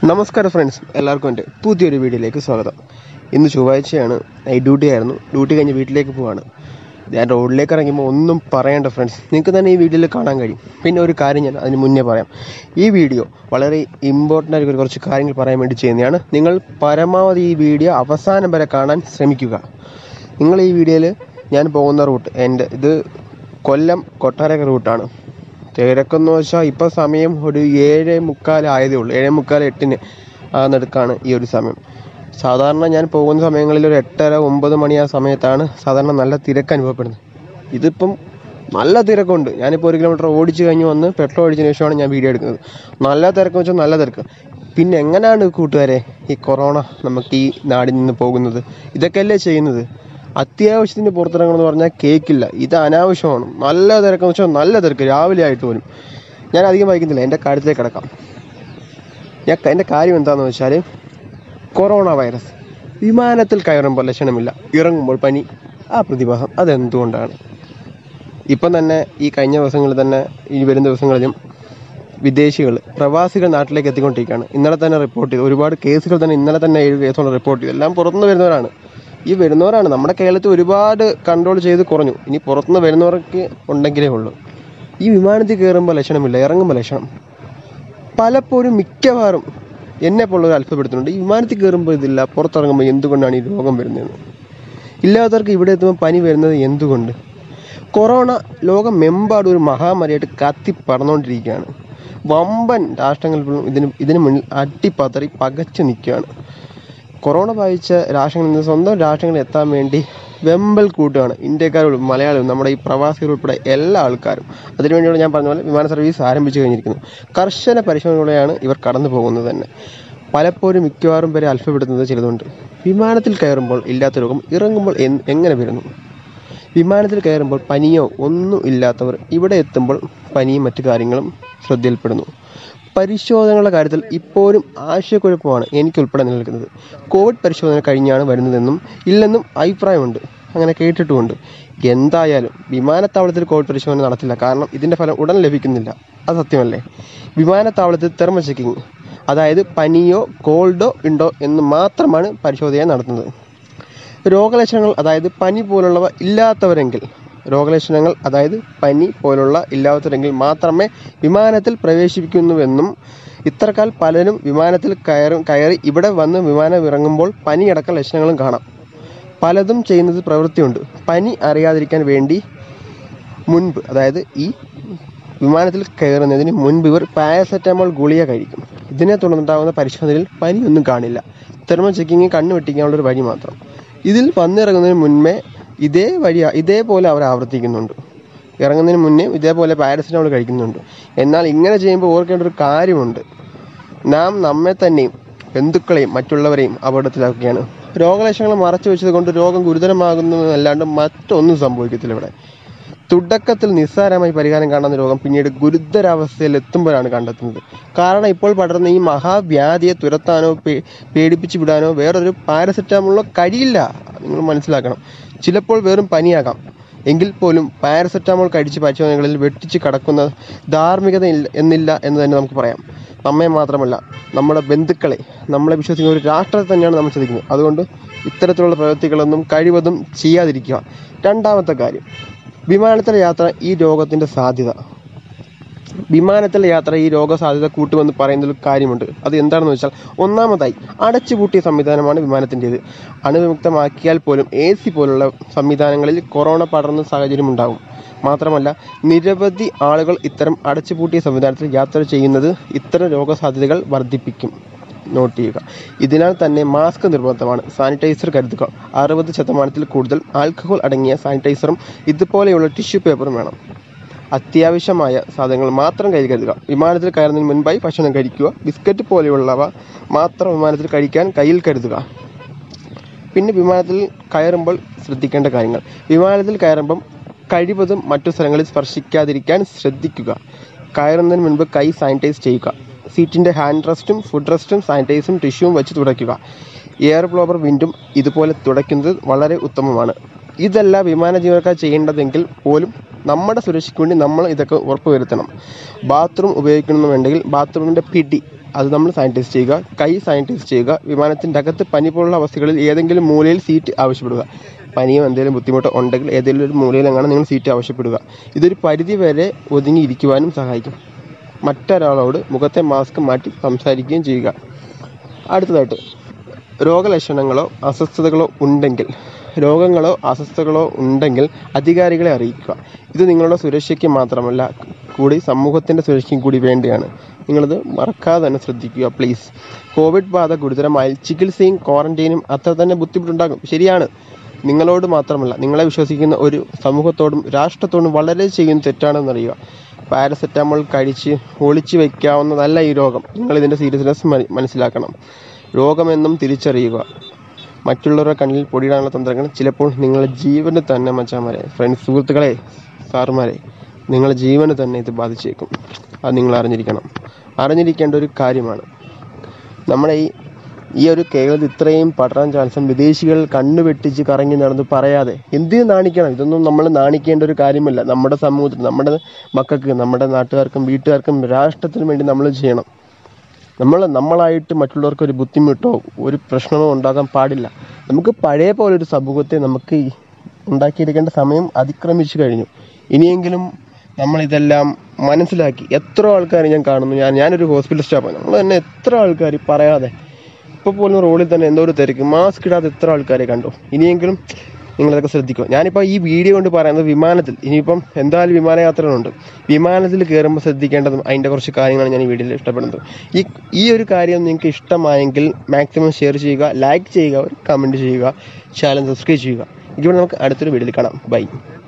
നമസ്കാരം ഫ്രണ്ട്സ് എല്ലാവർക്കും എൻ്റെ പുതിയൊരു വീഡിയോയിലേക്ക് സ്വാഗതം ഇന്ന് ചൊവ്വാഴ്ചയാണ് നൈറ്റ് ഡ്യൂട്ടി ആയിരുന്നു ഡ്യൂട്ടി കഴിഞ്ഞ് വീട്ടിലേക്ക് പോവാണ് ഞാൻ റോഡിലേക്ക് ഇറങ്ങുമ്പോൾ ഒന്നും പറയണ്ട ഫ്രണ്ട്സ് നിങ്ങൾക്ക് തന്നെ ഈ വീഡിയോയിൽ കാണാൻ കഴിയും പിന്നെ ഒരു കാര്യം ഞാൻ അതിന് മുന്നേ പറയാം ഈ വീഡിയോ വളരെ ഇമ്പോർട്ടൻ്റ് ആയിട്ട് കുറച്ച് കാര്യങ്ങൾ പറയാൻ വേണ്ടി ചെയ്യുന്നതാണ് നിങ്ങൾ പരമാവധി ഈ വീഡിയോ അവസാനം വരെ കാണാൻ ശ്രമിക്കുക നിങ്ങൾ ഈ വീഡിയോയിൽ ഞാൻ പോകുന്ന റൂട്ട് എൻ്റെ ഇത് കൊല്ലം കൊട്ടാരക്കര റൂട്ടാണ് തിരക്കെന്ന് വെച്ചാൽ ഇപ്പം സമയം ഒരു ഏഴ് മുക്കാൽ ആയതേ ഉള്ളൂ ഏഴ് മുക്കാൽ എട്ടിന് ആ നടുക്കാണ് ഈ ഒരു സമയം സാധാരണ ഞാൻ പോകുന്ന സമയങ്ങളിൽ ഒരു എട്ടര ഒമ്പത് മണി ആ സമയത്താണ് സാധാരണ നല്ല തിരക്ക് അനുഭവപ്പെടുന്നത് ഇതിപ്പം നല്ല തിരക്കുണ്ട് ഞാനിപ്പോൾ ഒരു കിലോമീറ്റർ ഓടിച്ച് കഴിഞ്ഞ് വന്ന് പെട്രോൾ അടിച്ചതിന് ശേഷമാണ് ഞാൻ വീഡിയോ എടുക്കുന്നത് നല്ല തിരക്ക് വെച്ചാൽ നല്ല തിരക്ക് പിന്നെ എങ്ങനെയാണ് കൂട്ടുകാരെ ഈ കൊറോണ നമുക്ക് ഈ നാടിൽ നിന്ന് പോകുന്നത് ഇതൊക്കെയല്ലേ ചെയ്യുന്നത് അത്യാവശ്യത്തിന് പുറത്തിറങ്ങണമെന്ന് പറഞ്ഞാൽ കേക്കില്ല ഇത് അനാവശ്യമാണ് നല്ല തിരക്കെന്ന് വെച്ചാൽ നല്ല തിരക്ക് രാവിലെ ആയിട്ട് പോലും ഞാൻ അധികം വൈകുന്നില്ല എൻ്റെ കാര്യത്തിലേക്ക് കിടക്കാം ഞാൻ എൻ്റെ കാര്യം എന്താണെന്ന് വെച്ചാൽ കൊറോണ വൈറസ് വിമാനത്തിൽ കയറുമ്പോൾ ലക്ഷണമില്ല ഇറങ്ങുമ്പോൾ പനി ആ പ്രതിഭാസം അതെന്തുകൊണ്ടാണ് ഇപ്പം തന്നെ ഈ കഴിഞ്ഞ ദിവസങ്ങളിൽ തന്നെ ഇനി വരുന്ന ദിവസങ്ങളിലും വിദേശികൾ പ്രവാസികൾ നാട്ടിലേക്ക് എത്തിക്കൊണ്ടിരിക്കുകയാണ് ഇന്നലെ തന്നെ റിപ്പോർട്ട് ചെയ്തു ഒരുപാട് കേസുകൾ തന്നെ ഇന്നലെ തന്നെ ഏഴ് കേസോളം റിപ്പോർട്ട് ചെയ്തു എല്ലാം പുറത്തുനിന്ന് വരുന്നവരാണ് ഈ വരുന്നവരാണ് നമ്മുടെ കേരളത്തിൽ ഒരുപാട് കൺട്രോൾ ചെയ്ത് കുറഞ്ഞു ഇനി പുറത്തുനിന്ന് വരുന്നവർക്ക് ഉണ്ടെങ്കിലേ ഉള്ളൂ ഈ വിമാനത്തിൽ കയറുമ്പോൾ ലക്ഷണമില്ല ഇറങ്ങുമ്പോൾ ലക്ഷണം പലപ്പോഴും മിക്കവാറും എന്നെ പോലുള്ളവർ അത്ഭുതപ്പെടുത്തുന്നുണ്ട് ഈ വിമാനത്തിൽ കയറുമ്പോൾ ഇതില്ല പുറത്തിറങ്ങുമ്പോൾ എന്തുകൊണ്ടാണ് ഈ രോഗം വരുന്നതെന്ന് ഇല്ലാത്തവർക്ക് ഇവിടെ എത്തുമ്പോൾ പനി വരുന്നത് എന്തുകൊണ്ട് കൊറോണ ലോകമെമ്പാടും ഒരു മഹാമാരിയായിട്ട് കത്തി പറന്നുകൊണ്ടിരിക്കുകയാണ് വമ്പൻ രാഷ്ട്രങ്ങൾ പോലും ഇതിന് ഇതിന് മുന്നിൽ അട്ടിപ്പതറി പകച്ചു നിൽക്കുകയാണ് കൊറോണ ബാധിച്ച രാഷ്ട്രങ്ങളിൽ നിന്ന് സ്വന്തം രാഷ്ട്രങ്ങളിൽ എത്താൻ വേണ്ടി വെമ്പൽ കൂട്ടുകയാണ് ഇന്ത്യക്കാരും മലയാളികളും നമ്മുടെ ഈ പ്രവാസികൾ ഉൾപ്പെടെ എല്ലാ ആൾക്കാരും അതിനുവേണ്ടിയാണ് ഞാൻ പറഞ്ഞ പോലെ വിമാന സർവീസ് ആരംഭിച്ചു കഴിഞ്ഞിരിക്കുന്നു കർശന പരിശോധനകളെയാണ് ഇവർ കടന്നു പോകുന്നത് തന്നെ പലപ്പോഴും മിക്കവാറും പേരെ അത്ഭുതപ്പെടുത്തുന്നത് ചിലതുണ്ട് വിമാനത്തിൽ കയറുമ്പോൾ ഇല്ലാത്ത രോഗം ഇറങ്ങുമ്പോൾ എൻ- എങ്ങനെ വരുന്നു വിമാനത്തിൽ കയറുമ്പോൾ പനിയോ ഒന്നും ഇല്ലാത്തവർ ഇവിടെ എത്തുമ്പോൾ പനിയും മറ്റു കാര്യങ്ങളും ശ്രദ്ധയിൽപ്പെടുന്നു പരിശോധനകളുടെ കാര്യത്തിൽ ഇപ്പോഴും ആശയക്കുഴപ്പമാണ് എനിക്കുൾപ്പെടെ നിലനിൽക്കുന്നത് കോവിഡ് പരിശോധന കഴിഞ്ഞാണ് വരുന്നതെന്നും ഇല്ലെന്നും അഭിപ്രായമുണ്ട് അങ്ങനെ കേട്ടിട്ടുമുണ്ട് എന്തായാലും വിമാനത്താവളത്തിൽ കോവിഡ് പരിശോധന നടത്തില്ല കാരണം ഇതിൻ്റെ ഫലം ഉടൻ ലഭിക്കുന്നില്ല അത് സത്യമല്ലേ വിമാനത്താവളത്തിൽ തെർമോ ചെക്കിങ് അതായത് പനിയോ കോൾഡോ ഉണ്ടോ എന്ന് മാത്രമാണ് പരിശോധന നടത്തുന്നത് രോഗലക്ഷണങ്ങൾ അതായത് പനി പോലുള്ളവ ഇല്ലാത്തവരെങ്കിൽ രോഗലക്ഷണങ്ങൾ അതായത് പനി പോലുള്ള ഇല്ലാത്തവരെങ്കിൽ മാത്രമേ വിമാനത്തിൽ പ്രവേശിപ്പിക്കുന്നുവെന്നും ഇത്രക്കാൽ പലരും വിമാനത്തിൽ കയറി കയറി ഇവിടെ വന്ന് വിമാനം ഇറങ്ങുമ്പോൾ പനിയടക്കം ലക്ഷണങ്ങളും കാണാം പലതും ചെയ്യുന്നത് പ്രവൃത്തിയുണ്ട് പനി അറിയാതിരിക്കാൻ വേണ്ടി മുൻപ് അതായത് ഈ വിമാനത്തിൽ കയറുന്നതിന് മുൻപ് ഇവർ പാരസെറ്റമോൾ ഗുളിക കഴിക്കും ഇതിനെ തുടർന്നുണ്ടാകുന്ന പരിശോധനയിൽ പനിയൊന്നും കാണില്ല തെർമോ ചെക്കിങ് കണ്ണ് വെട്ടിക്കാനുള്ള ഒരു വഴി മാത്രം ഇതിൽ വന്നിറങ്ങുന്നതിന് മുൻപേ ഇതേ വഴി ഇതേപോലെ അവർ ആവർത്തിക്കുന്നുണ്ട് ഇറങ്ങുന്നതിന് മുന്നേ ഇതേപോലെ പാരസെറ്റമോൾ കഴിക്കുന്നുണ്ട് എന്നാൽ ഇങ്ങനെ ചെയ്യുമ്പോൾ ഓർക്കേണ്ട ഒരു കാര്യമുണ്ട് നാം നമ്മെ തന്നെയും ബന്ധുക്കളെയും മറ്റുള്ളവരെയും അപകടത്തിലാക്കുകയാണ് രോഗലക്ഷണങ്ങൾ മറച്ചു വെച്ചത് കൊണ്ട് രോഗം ഗുരുതരമാകുന്നതല്ലാണ്ട് മറ്റൊന്നും സംഭവിക്കത്തില്ല ഇവിടെ തുടക്കത്തിൽ നിസ്സാരമായി പരിഹാരം കാണുന്ന രോഗം പിന്നീട് ഗുരുതരാവസ്ഥയിൽ എത്തുമ്പോഴാണ് കണ്ടെത്തുന്നത് കാരണം ഇപ്പോൾ പടർന്ന ഈ മഹാവ്യാധിയെ തുരത്താനോ പേ പേടിപ്പിച്ച് വിടാനോ വേറൊരു പാരസെറ്റാമോളോ കഴിയില്ല നിങ്ങൾ മനസ്സിലാക്കണം ചിലപ്പോൾ വെറും പനിയാകാം എങ്കിൽ പോലും പാരസെറ്റാമോൾ കഴിച്ച് പരിശോധനകളിൽ വെട്ടിച്ച് കടക്കുന്ന ധാർമ്മികത ഇല്ല എന്നില്ല എന്ന് തന്നെ നമുക്ക് പറയാം നമ്മെ മാത്രമല്ല നമ്മുടെ ബന്ധുക്കളെ നമ്മളെ വിശ്വസിക്കുന്ന ഒരു രാഷ്ട്രത്തെ തന്നെയാണ് നമ്മൾ ശ്രദ്ധിക്കുന്നത് അതുകൊണ്ട് ഇത്തരത്തിലുള്ള പ്രവൃത്തികളൊന്നും കഴിവതും ചെയ്യാതിരിക്കുക രണ്ടാമത്തെ കാര്യം വിമാനത്തിലെ യാത്ര ഈ രോഗത്തിൻ്റെ സാധ്യത വിമാനത്തിലെ യാത്ര ഈ രോഗസാധ്യത കൂട്ടുമെന്ന് പറയുന്നതിൽ കാര്യമുണ്ട് അത് എന്താണെന്ന് വെച്ചാൽ ഒന്നാമതായി അടച്ചുപൂട്ടിയ സംവിധാനമാണ് വിമാനത്തിൻ്റേത് അണുവിമുക്തമാക്കിയാൽ പോലും എ സി പോലുള്ള സംവിധാനങ്ങളിൽ കൊറോണ പടർന്ന സാഹചര്യം ഉണ്ടാകും മാത്രമല്ല നിരവധി ആളുകൾ ഇത്തരം അടച്ചുപൂട്ടിയ സംവിധാനത്തിൽ യാത്ര ചെയ്യുന്നത് ഇത്തരം രോഗസാധ്യതകൾ വർദ്ധിപ്പിക്കും നോട്ട് ചെയ്യുക ഇതിനാൽ തന്നെ മാസ്ക് നിർബന്ധമാണ് സാനിറ്റൈസർ കരുതുക അറുപത് ശതമാനത്തിൽ കൂടുതൽ ആൽക്കഹോൾ അടങ്ങിയ സാനിറ്റൈസറും ഇതുപോലെയുള്ള ടിഷ്യൂ പേപ്പറും വേണം അത്യാവശ്യമായ സാധനങ്ങൾ മാത്രം കയ്യിൽ കരുതുക വിമാനത്തിൽ കയറുന്നതിന് മുൻപായി ഭക്ഷണം കഴിക്കുക ബിസ്ക്കറ്റ് പോലെയുള്ളവ മാത്രം വിമാനത്തിൽ കഴിക്കാൻ കയ്യിൽ കരുതുക പിന്നെ വിമാനത്തിൽ കയറുമ്പോൾ ശ്രദ്ധിക്കേണ്ട കാര്യങ്ങൾ വിമാനത്തിൽ കയറുമ്പം കഴിവതും മറ്റു സ്ഥലങ്ങളിൽ സ്പർശിക്കാതിരിക്കാൻ ശ്രദ്ധിക്കുക കയറുന്നതിന് മുൻപ് കൈ സാനിറ്റൈസ് ചെയ്യുക സീറ്റിൻ്റെ ഹാൻഡ് റെസ്റ്റും ഫുഡ് റെസ്റ്റും സാനിറ്റൈസും ടിഷ്യൂവും വെച്ച് തുടയ്ക്കുക എയർ ബ്ലോവർ വിൻഡും ഇതുപോലെ തുടയ്ക്കുന്നത് വളരെ ഉത്തമമാണ് ഇതല്ല വിമാന ജീവനക്കാർ ചെയ്യേണ്ടതെങ്കിൽ പോലും നമ്മുടെ സുരക്ഷയ്ക്ക് വേണ്ടി നമ്മൾ ഇതൊക്കെ ഉറപ്പുവരുത്തണം ബാത്റൂം ഉപയോഗിക്കണമെന്നുണ്ടെങ്കിൽ ബാത്റൂമിൻ്റെ പിടി അത് നമ്മൾ സാനിറ്റൈസ് ചെയ്യുക കൈ സാനിറ്റൈസ് ചെയ്യുക വിമാനത്തിൻ്റെ അകത്ത് പനി പോലുള്ള അവസ്ഥകളിൽ ഏതെങ്കിലും മൂലയിൽ സീറ്റ് ആവശ്യപ്പെടുക പനിയോ എന്തെങ്കിലും ബുദ്ധിമുട്ടോ ഉണ്ടെങ്കിൽ ഏതെങ്കിലും ഒരു മൂലയിലെങ്ങാണ് നിങ്ങൾ സീറ്റ് ആവശ്യപ്പെടുക ഇതൊരു പരിധി വരെ ഒതുങ്ങിയിരിക്കുവാനും സഹായിക്കും മറ്റൊരാളോട് മുഖത്തെ മാസ്ക് മാറ്റി സംസാരിക്കുകയും ചെയ്യുക അടുത്തതായിട്ട് രോഗലക്ഷണങ്ങളോ അസ്വസ്ഥതകളോ ഉണ്ടെങ്കിൽ രോഗങ്ങളോ അസ്വസ്ഥതകളോ ഉണ്ടെങ്കിൽ അധികാരികളെ അറിയിക്കുക ഇത് നിങ്ങളുടെ സുരക്ഷയ്ക്ക് മാത്രമല്ല കൂടി സമൂഹത്തിൻ്റെ സുരക്ഷയ്ക്കും കൂടി വേണ്ടിയാണ് നിങ്ങളത് മറക്കാതെ തന്നെ ശ്രദ്ധിക്കുക പ്ലീസ് കോവിഡ് ബാധ ഗുരുതരമായി ചികിത്സയും ക്വാറന്റൈനും അത്ര തന്നെ ബുദ്ധിമുട്ടുണ്ടാകും ശരിയാണ് നിങ്ങളോട് മാത്രമല്ല നിങ്ങളെ വിശ്വസിക്കുന്ന ഒരു സമൂഹത്തോടും രാഷ്ട്രത്തോടും വളരെ ചെയ്യുന്ന തെറ്റാണെന്നറിയുക പാരസെറ്റാമോൾ കഴിച്ച് ഒളിച്ചു വയ്ക്കാവുന്നതല്ല ഈ രോഗം നിങ്ങൾ ഇതിൻ്റെ സീരിയസ്നെസ് മനസ്സിലാക്കണം രോഗമെന്നും തിരിച്ചറിയുക മറ്റുള്ളവരുടെ കണ്ണിൽ പൊടിയിടാനുള്ള തന്ത്രങ്ങൾ ചിലപ്പോൾ നിങ്ങളുടെ ജീവന് തന്നെ മച്ചാമാരെ ഫ്രണ്ട്സ് സുഹൃത്തുക്കളെ സാറുമാരെ നിങ്ങളുടെ ജീവന് തന്നെ ഇത് ബാധിച്ചേക്കും അത് നിങ്ങൾ അറിഞ്ഞിരിക്കണം അറിഞ്ഞിരിക്കേണ്ട ഒരു കാര്യമാണ് നമ്മുടെ ഈ ഈ ഒരു കേരളത്തിൽ ഇത്രയും പടരാൻ ചാൻസും വിദേശികൾ കണ്ണു വെട്ടിച്ച് കറങ്ങി നടന്ന് പറയാതെ എന്തിനു നാണിക്കണം ഇതൊന്നും നമ്മൾ നാണിക്കേണ്ട ഒരു കാര്യമല്ല നമ്മുടെ സമൂഹത്തിൽ നമ്മുടെ മക്കൾക്ക് നമ്മുടെ നാട്ടുകാർക്കും വീട്ടുകാർക്കും രാഷ്ട്രത്തിനും വേണ്ടി നമ്മൾ ചെയ്യണം നമ്മൾ നമ്മളായിട്ട് മറ്റുള്ളവർക്ക് ഒരു ബുദ്ധിമുട്ടോ ഒരു പ്രശ്നമോ ഉണ്ടാകാൻ പാടില്ല നമുക്ക് പഴയ പോലെ ഒരു സമൂഹത്തെ നമുക്ക് ഈ ഉണ്ടാക്കിയെടുക്കേണ്ട സമയം അതിക്രമിച്ചു കഴിഞ്ഞു ഇനിയെങ്കിലും നമ്മൾ ഇതെല്ലാം മനസ്സിലാക്കി എത്ര ആൾക്കാർ ഞാൻ കാണുന്നു ഞാൻ ഞാനൊരു ഹോസ്പിറ്റൽ സ്റ്റാഫാണ് നമ്മൾ തന്നെ എത്ര ആൾക്കാർ പറയാതെ ഇപ്പോൾ പോലും റോഡിൽ തന്നെ എന്തോ ഒരു തിരക്ക് മാസ്ക് ഇടാതെ എത്ര ആൾക്കാരെ കണ്ടു ഇനിയെങ്കിലും നിങ്ങളതൊക്കെ ശ്രദ്ധിക്കുക ഞാനിപ്പോൾ ഈ വീഡിയോ കൊണ്ട് പറയുന്നത് വിമാനത്തിൽ ഇനിയിപ്പം എന്തായാലും വിമാനയാത്രകളുണ്ട് വിമാനത്തിൽ കയറുമ്പോൾ ശ്രദ്ധിക്കേണ്ടതും അതിൻ്റെ കുറച്ച് കാര്യങ്ങളാണ് ഞാൻ ഈ വീഡിയോയിൽ ഇഷ്ടപ്പെടുന്നത് ഈ ഈ ഒരു കാര്യം നിങ്ങൾക്ക് ഇഷ്ടമായെങ്കിൽ മാക്സിമം ഷെയർ ചെയ്യുക ലൈക്ക് ചെയ്യുക ഒരു കമൻറ്റ് ചെയ്യുക ചാനൽ സബ്സ്ക്രൈബ് ചെയ്യുക ഇവിടെ നമുക്ക് അടുത്തൊരു വീഡിയോയിൽ കാണാം ബൈ